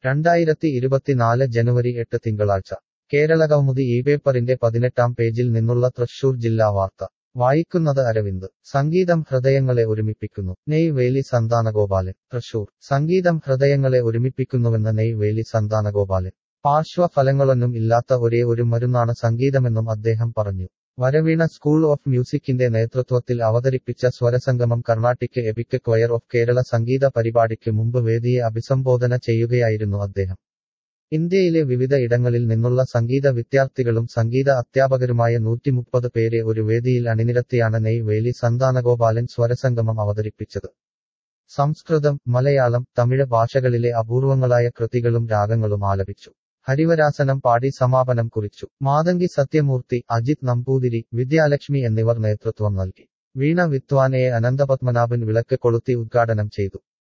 രണ്ടായിരത്തി ഇരുപത്തിനാല് ജനുവരി എട്ട് തിങ്കളാഴ്ച കേരളകൗമുദി ഈ പേപ്പറിന്റെ പതിനെട്ടാം പേജിൽ നിന്നുള്ള തൃശൂർ ജില്ലാ വാർത്ത വായിക്കുന്നത് അരവിന്ദ് സംഗീതം ഹൃദയങ്ങളെ ഒരുമിപ്പിക്കുന്നു നെയ് വേലി സന്താനഗോപാലൻ തൃശൂർ സംഗീതം ഹൃദയങ്ങളെ ഒരുമിപ്പിക്കുന്നുവെന്ന് നെയ് വേലി സന്താനഗോപാലൻ പാർശ്വഫലങ്ങളൊന്നും ഇല്ലാത്ത ഒരേ ഒരു മരുന്നാണ് സംഗീതമെന്നും അദ്ദേഹം പറഞ്ഞു വരവീണ സ്കൂൾ ഓഫ് മ്യൂസിക്കിന്റെ നേതൃത്വത്തിൽ അവതരിപ്പിച്ച Swarasangamam Carnatic epic choir of Kerala സംഗീത പരിപാടിക്ക് മുമ്പ് വേദിയെ അഭിസംബോധന ചെയ്യുകയായിരുന്നു അദ്ദേഹം ഇന്ത്യയിലെ വിവിധ ഇടങ്ങളിൽ നിന്നുള്ള സംഗീത വിദ്യാർത്ഥികളും സംഗീത അധ്യാപകരുമായ നൂറ്റിമുപ്പത് പേരെ ഒരു വേദിയിൽ അണിനിരത്തിയാണ് നെയ് വേലി സന്താനഗോപാലൻ സ്വരസംഗമം അവതരിപ്പിച്ചത് സംസ്കൃതം മലയാളം തമിഴ് ഭാഷകളിലെ അപൂർവങ്ങളായ കൃതികളും രാഗങ്ങളും ആലപിച്ചു ഹരിവരാസനം പാടി സമാപനം കുറിച്ചു മാതങ്കി സത്യമൂർത്തി അജിത് നമ്പൂതിരി വിദ്യാലക്ഷ്മി എന്നിവർ നേതൃത്വം നൽകി വീണ വിദ്വാൻ എ അനന്തപത്മനാഭൻ വിളക്ക് കൊളുത്തി ഉദ്ഘാടനം ചെയ്തു